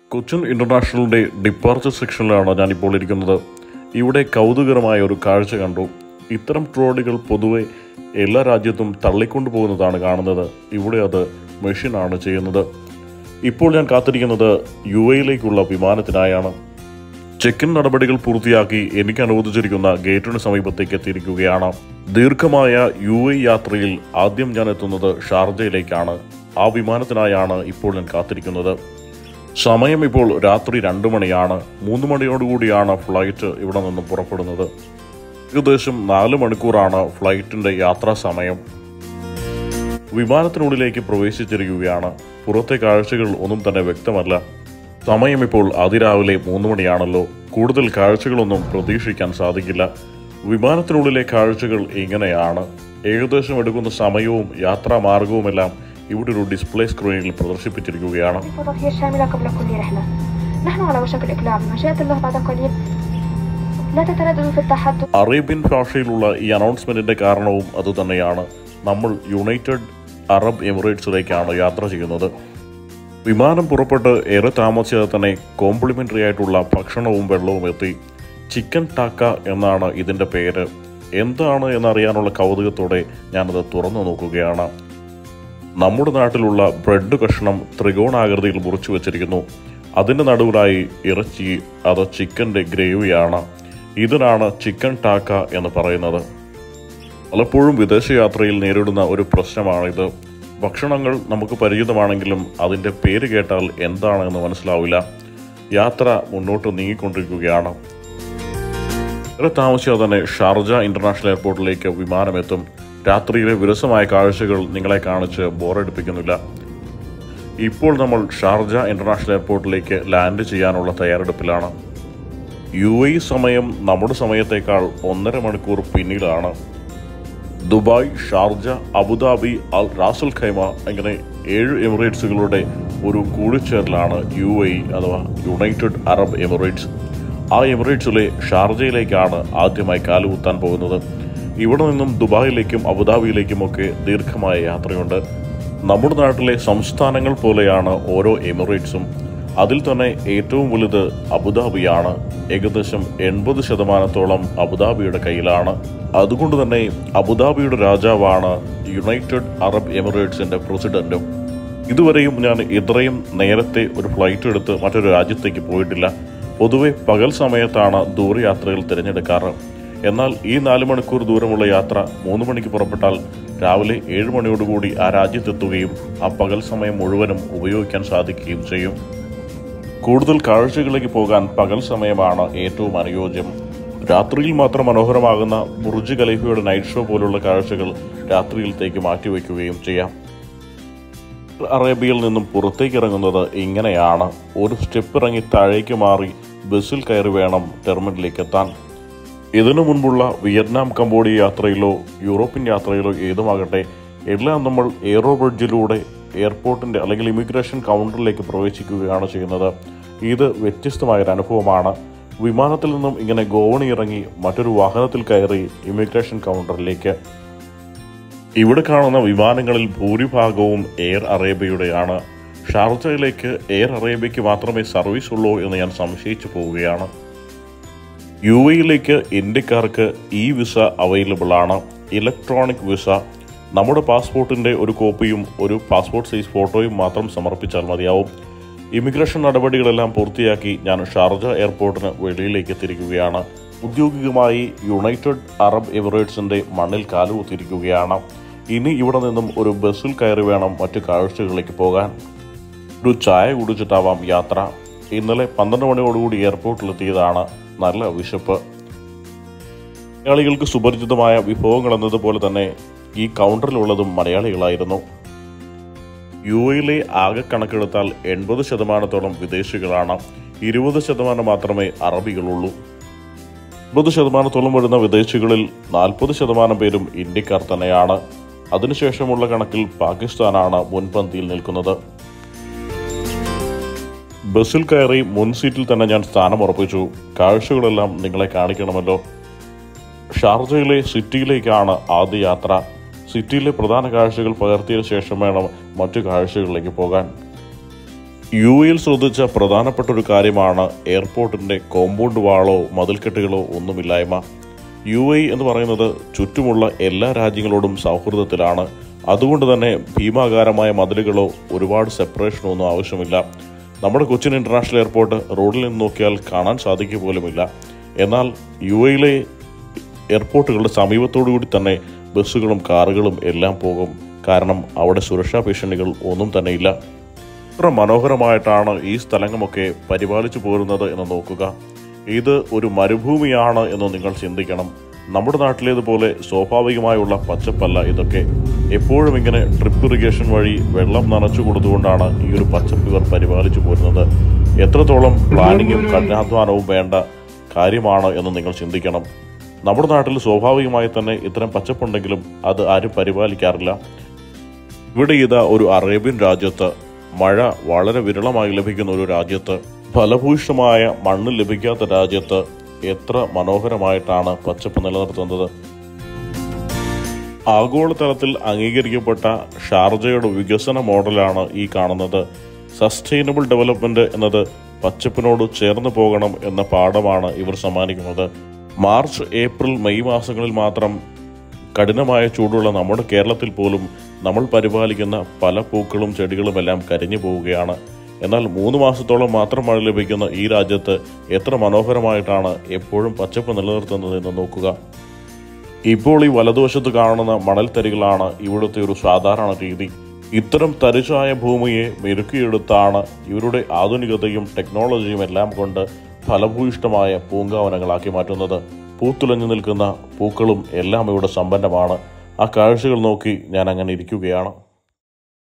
Cochin ഇന്റർനാഷണലിന്റെ departure സെക്ഷനിലാണ് ഞാനിപ്പോൾ ഇരിക്കുന്നത് ഇവിടെ കൗതുകരമായ ഒരു കാഴ്ച കണ്ടു ഇത്തരം ട്രോളികൾ പൊതുവെ എല്ലാ രാജ്യത്തും തള്ളിക്കൊണ്ടു പോകുന്നതാണ് കാണുന്നത് ഇവിടെ അത് മെഷീനാണ് ചെയ്യുന്നത് ഇപ്പോൾ ഞാൻ കാത്തിരിക്കുന്നത് യു എയിലേക്കുള്ള വിമാനത്തിനായാണ് ചെക്ക് ഇൻ നടപടികൾ പൂർത്തിയാക്കി എനിക്ക് അനുവദിച്ചിരിക്കുന്ന ഗേറ്റിന് സമീപത്തേക്ക് എത്തിയിരിക്കുകയാണ് ദീർഘമായ യു എ യാത്രയിൽ ആദ്യം ഞാൻ എത്തുന്നത് ഷാർജയിലേക്കാണ് ആ വിമാനത്തിനായാണ് ഇപ്പോൾ ഞാൻ കാത്തിരിക്കുന്നത് സമയം ഇപ്പോൾ രാത്രി രണ്ട് മണിയാണ് മൂന്ന് മണിയോടുകൂടിയാണ് ഫ്ലൈറ്റ് ഇവിടെ നിന്നും പുറപ്പെടുന്നത് ഏകദേശം നാല് മണിക്കൂറാണ് ഫ്ലൈറ്റിന്റെ യാത്രാ സമയം വിമാനത്തിനുള്ളിലേക്ക് പ്രവേശിച്ചിരിക്കുകയാണ് പുറത്തെ കാഴ്ചകൾ ഒന്നും തന്നെ വ്യക്തമല്ല സമയം ഇപ്പോൾ അതിരാവിലെ മൂന്ന് മണിയാണല്ലോ കൂടുതൽ കാഴ്ചകളൊന്നും പ്രതീക്ഷിക്കാൻ സാധിക്കില്ല വിമാനത്തിനുള്ളിലെ കാഴ്ചകൾ ഇങ്ങനെയാണ് ഏകദേശം എടുക്കുന്ന സമയവും യാത്രാ മാർഗവുമെല്ലാം ഇവിടെ ഒരു ഡിസ്പ്ലേ സ്ക്രീനിൽ പ്രദർശിപ്പിച്ചിരിക്കുകയാണ് الفضائية الشاملة قبل كل رحلة نحن على وشك الإقلاع بمشيئة الله بعد قليل لا تترددوا في التحدث അറേബ്യൻ ഭാഷയിലുള്ള ഈ അനൗൺസ്മെന്റിന്റെ കാരണവും അതുതന്നെയാണ് നമ്മൾ യുണൈറ്റഡ് അറബ് എമിറേറ്റ്സിലേക്കാണ് യാത്ര ചെയ്യുന്നത് വിമാനം പുറപ്പെട്ട് ഏറെ താമസിയാതെ തന്നെ കോംപ്ലിമെന്ററി ആയിട്ടുള്ള ഭക്ഷണവും വെള്ളവും എത്തി ചിക്കൻ ടാക്ക എന്നാണ് ഇതിന്റെ പേര് എന്താണ് എന്നറിയാനുള്ള കൗതുകത്തോടെ ഞാനത് തുറന്നു നോക്കുകയാണ് നമ്മുടെ നാട്ടിലുള്ള ബ്രെഡ് കഷ്ണം ത്രികോണാകൃതിയിൽ മുറിച്ചു വെച്ചിരിക്കുന്നു അതിൻ്റെ നടുവിലായി ഇറച്ചി അത് ചിക്കൻ്റെ ഗ്രേവിയാണ് ഇതിനാണ് ചിക്കൻ ടാക്ക എന്ന് പറയുന്നത് പലപ്പോഴും വിദേശയാത്രയിൽ നേരിടുന്ന ഒരു പ്രശ്നമാണിത് ഭക്ഷണങ്ങൾ നമുക്ക് പരിചിതമാണെങ്കിലും അതിൻ്റെ പേര് കേട്ടാൽ എന്താണെന്ന് മനസ്സിലാവില്ല യാത്ര മുന്നോട്ട് നീങ്ങിക്കൊണ്ടിരിക്കുകയാണ് ഏറെ താമസിയാതെ തന്നെ ഷാർജ ഇന്റർനാഷണൽ എയർപോർട്ടിലേക്ക് വിമാനമെത്തും രാത്രിയിലെ വിരസമായ കാഴ്ചകൾ നിങ്ങളെ കാണിച്ച് ബോറടിപ്പിക്കുന്നില്ല ഇപ്പോൾ നമ്മൾ ഷാർജ ഇന്റർനാഷണൽ എയർപോർട്ടിലേക്ക് ലാൻഡ് ചെയ്യാനുള്ള തയ്യാറെടുപ്പിലാണ് യു എ സമയം നമ്മുടെ സമയത്തേക്കാൾ ഒന്നര മണിക്കൂർ പിന്നിലാണ് Dubai Sharjah Abu Dhabi Al Ras al Khaimah അങ്ങനെ ഏഴ് എമിറേറ്റ്സുകളുടെ ഒരു കൂടിച്ചേരലാണ് യു എ അഥവാ യുണൈറ്റഡ് അറബ് എമിറേറ്റ്സ് ആ എമിറേറ്റ്സിലെ ഷാർജയിലേക്കാണ് ആദ്യമായി കാലുകുത്താൻ പോകുന്നത് ഇവിടെ നിന്നും ദുബായിലേക്കും അബുദാബിയിലേക്കുമൊക്കെ ദീർഘമായ യാത്രയുണ്ട് നമ്മുടെ നാട്ടിലെ സംസ്ഥാനങ്ങൾ പോലെയാണ് ഓരോ എമിറേറ്റ്സും അതിൽ തന്നെ ഏറ്റവും വലുത് അബുദാബിയാണ് ഏകദേശം എൺപത് ശതമാനത്തോളം അബുദാബിയുടെ കയ്യിലാണ് അതുകൊണ്ട് തന്നെ അബുദാബിയുടെ രാജാവാണ് യുണൈറ്റഡ് അറബ് എമിറേറ്റ്സിന്റെ പ്രസിഡന്റും ഇതുവരെയും ഞാൻ ഇത്രയും നേരത്തെ ഒരു ഫ്ലൈറ്റ് എടുത്ത് മറ്റൊരു രാജ്യത്തേക്ക് പോയിട്ടില്ല പൊതുവെ പകൽ സമയത്താണ് ദൂരയാത്രകൾ തിരഞ്ഞെടുക്കാറ് എന്നാൽ ഈ നാല് മണിക്കൂർ ദൂരമുള്ള യാത്ര മൂന്ന് മണിക്ക് പുറപ്പെട്ടാൽ രാവിലെ ഏഴ് മണിയോടുകൂടി ആ രാജ്യത്തെത്തുകയും ആ പകൽ സമയം മുഴുവനും ഉപയോഗിക്കാൻ സാധിക്കുകയും ചെയ്യും കൂടുതൽ കാഴ്ചകളിലേക്ക് പോകാൻ പകൽ സമയമാണ് ഏറ്റവും അനുയോജ്യം രാത്രിയിൽ മാത്രം മനോഹരമാകുന്ന ബുർജ് ഖലീഫയുടെ നൈറ്റ് ഷോ പോലുള്ള കാഴ്ചകൾ രാത്രിയിലത്തേക്ക് മാറ്റിവെക്കുകയും ചെയ്യാം അറേബ്യയിൽ നിന്നും പുറത്തേക്ക് ഇറങ്ങുന്നത് ഇങ്ങനെയാണ് ഒരു സ്റ്റെപ്പ് ഇറങ്ങി താഴേക്ക് മാറി ബസ്സിൽ കയറി വേണം ടെർമിനലിലേക്ക് എത്താൻ ഇതിനു മുൻപുള്ള വിയറ്റ്നാം കംബോഡിയ യാത്രയിലോ യൂറോപ്യൻ യാത്രയിലോ ഏതുമാകട്ടെ എല്ലാം നമ്മൾ എയറോ ബ്രിഡ്ജിലൂടെ എയർപോർട്ടിന്റെ അല്ലെങ്കിൽ ഇമിഗ്രേഷൻ കൗണ്ടറിലേക്ക് പ്രവേശിക്കുകയാണ് ചെയ്യുന്നത് ഇത് വ്യത്യസ്തമായൊരു അനുഭവമാണ് വിമാനത്തിൽ നിന്നും ഇങ്ങനെ ഗോവണി ഇറങ്ങി മറ്റൊരു വാഹനത്തിൽ കയറി ഇമിഗ്രേഷൻ കൗണ്ടറിലേക്ക് ഇവിടെ കാണുന്ന വിമാനങ്ങളിൽ ഭൂരിഭാഗവും എയർ അറേബ്യയുടെയാണ് ഷാർജയിലേക്ക് എയർ അറേബ്യയ്ക്ക് മാത്രമേ സർവീസ് ഉള്ളൂ എന്ന് ഞാൻ സംശയിച്ചു പോവുകയാണ് യു എയിലേക്ക് ഇന്ത്യക്കാർക്ക് ഇ വിസ അവൈലബിൾ ആണ് ഇലക്ട്രോണിക് വിസ നമ്മുടെ പാസ്പോർട്ടിന്റെ ഒരു കോപ്പിയും ഒരു പാസ്പോർട്ട് സൈസ് ഫോട്ടോയും മാത്രം സമർപ്പിച്ചാൽ മതിയാവും ഇമിഗ്രേഷൻ നടപടികളെല്ലാം പൂർത്തിയാക്കി ഞാൻ ഷാർജ എയർപോർട്ടിന് വെളിയിലേക്ക് എത്തിയിരിക്കുകയാണ് ഔദ്യോഗികമായി യുണൈറ്റഡ് അറബ് എമിറേറ്റ്സിന്റെ മണ്ണിൽ കാലുകുത്തിയിരിക്കുകയാണ് ഇനി ഇവിടെ നിന്നും ഒരു ബസ്സിൽ കയറി വേണം മറ്റു കാഴ്ചകളിലേക്ക് പോകാൻ ഒരു ചായ കുടിച്ചിട്ടാവാം യാത്ര ഇന്നലെ പന്ത്രണ്ട് മണിയോടുകൂടി എയർപോർട്ടിലെത്തിയതാണ് നല്ല വിശപ്പ് മലയാളികൾക്ക് സുപരിചിതമായ വിഭവങ്ങൾ എന്നതുപോലെ തന്നെ ഈ കൗണ്ടറിലുള്ളതും മലയാളികളായിരുന്നു യു എയിലെ ആകെ കണക്കെടുത്താൽ എൺപത് ശതമാനത്തോളം വിദേശികളാണ് ഇരുപത് ശതമാനം മാത്രമേ അറബികളുള്ളൂ എൺപത് ശതമാനത്തോളം വരുന്ന വിദേശികളിൽ നാൽപ്പത് ശതമാനം പേരും ഇന്ത്യക്കാർ തന്നെയാണ് അതിനുശേഷമുള്ള കണക്കിൽ പാകിസ്ഥാനാണ് മുൻപന്തിയിൽ നിൽക്കുന്നത് ബസ്സിൽ കയറി മുൻ സീറ്റിൽ തന്നെ ഞാൻ സ്ഥാനം ഉറപ്പിച്ചു കാഴ്ചകളെല്ലാം നിങ്ങളെ കാണിക്കണമല്ലോ ഷാർജയിലെ സിറ്റിയിലേക്കാണ് ആദ്യ യാത്ര സിറ്റിയിലെ പ്രധാന കാഴ്ചകൾ പകർത്തിയ ശേഷം വേണം മറ്റു കാഴ്ചകളിലേക്ക് പോകാൻ യു എയിൽ ശ്രദ്ധിച്ച പ്രധാനപ്പെട്ട ഒരു കാര്യമാണ് എയർപോർട്ടിന്റെ കോമ്പൗണ്ട് വാളോ മതിൽക്കെട്ടുകളോ ഒന്നുമില്ലായ്മ യു എ എന്ന് പറയുന്നത് ചുറ്റുമുള്ള എല്ലാ രാജ്യങ്ങളോടും സൗഹൃദത്തിലാണ് അതുകൊണ്ട് തന്നെ ഭീമാകാരമായ മതിലുകളോ ഒരുപാട് സെപ്പറേഷനോ ഒന്നും ആവശ്യമില്ല നമ്മുടെ കൊച്ചിൻ ഇന്റർനാഷണൽ എയർപോർട്ട് റോഡിൽ നിന്ന് നോക്കിയാൽ കാണാൻ സാധിക്കുക പോലുമില്ല എന്നാൽ യു എയിലെ എയർപോർട്ടുകളുടെ സമീപത്തോടു കൂടി തന്നെ ബസ്സുകളും കാറുകളും എല്ലാം പോകും കാരണം അവിടെ സുരക്ഷാ ഭീഷണികൾ ഒന്നും തന്നെയില്ല എത്ര മനോഹരമായിട്ടാണ് ഈ സ്ഥലങ്ങളൊക്കെ പരിപാലിച്ചു പോരുന്നത് എന്ന് നോക്കുക ഇത് ഒരു മരുഭൂമിയാണ് എന്ന് നിങ്ങൾ ചിന്തിക്കണം നമ്മുടെ നാട്ടിലേതുപോലെ സ്വാഭാവികമായുള്ള പച്ചപ്പല്ല ഇതൊക്കെ എപ്പോഴും ഇങ്ങനെ ഡ്രിപ്പ് ഇറിഗേഷൻ വഴി വെള്ളം നനച്ചു കൊടുത്തുകൊണ്ടാണ് ഈ ഒരു പച്ചപ്പ് ഇവർ പരിപാലിച്ചു പോരുന്നത് എത്രത്തോളം പ്ലാനിങ്ങും കഠിനാധ്വാനവും വേണ്ട കാര്യമാണ് എന്ന് നിങ്ങൾ ചിന്തിക്കണം നമ്മുടെ നാട്ടിൽ സ്വാഭാവികമായി തന്നെ ഇത്തരം പച്ചപ്പുണ്ടെങ്കിലും അത് ആരും പരിപാലിക്കാറില്ല ഇവിടെ ഇതാ ഒരു അറേബ്യൻ രാജ്യത്ത് മഴ വളരെ വിരളമായി ലഭിക്കുന്ന ഒരു രാജ്യത്ത് ഫലഭൂയിഷ്ടമായ മണ്ണ് ലഭിക്കാത്ത രാജ്യത്ത് എത്ര മനോഹരമായിട്ടാണ് പച്ചപ്പ് നിലനിർത്തുന്നത് ആഗോളതലത്തിൽ അംഗീകരിക്കപ്പെട്ട ഷാർജയുടെ വികസന മോഡലാണ് ഈ കാണുന്നത് സസ്റ്റൈനബിൾ ഡെവലപ്മെന്റ് എന്നത് പച്ചപ്പിനോട് ചേർന്ന് പോകണം എന്ന പാഠമാണ് ഇവർ സമ്മാനിക്കുന്നത് മാർച്ച് ഏപ്രിൽ മെയ് മാസങ്ങളിൽ മാത്രം കഠിനമായ ചൂടുള്ള നമ്മുടെ കേരളത്തിൽ പോലും നമ്മൾ പരിപാലിക്കുന്ന പല പൂക്കളും ചെടികളും എല്ലാം കരിഞ്ഞു പോവുകയാണ് എന്നാൽ മൂന്ന് മാസത്തോളം മാത്രം മഴ ലഭിക്കുന്ന ഈ രാജ്യത്ത് എത്ര മനോഹരമായിട്ടാണ് എപ്പോഴും പച്ചപ്പ് നിലനിർത്തുന്നത് എന്ന് നോക്കുക ഇപ്പോൾ ഈ വലതുവശത്ത് കാണുന്ന മണൽത്തരികളാണ് ഇവിടുത്തെ ഒരു സാധാരണ രീതി ഇത്തരം തരിശായ ഭൂമിയെ മെരുക്കിയെടുത്താണ് ഇവരുടെ ആധുനികതയും ടെക്നോളജിയും എല്ലാം കൊണ്ട് ഫലഭൂയിഷ്ടമായ പൂങ്കാവനങ്ങളാക്കി മാറ്റുന്നത് പൂത്തുലഞ്ഞു നിൽക്കുന്ന പൂക്കളും എല്ലാം ഇവിടെ സമ്പന്നമാണ് ആ കാഴ്ചകൾ നോക്കി ഞാൻ അങ്ങനെ ഇരിക്കുകയാണ്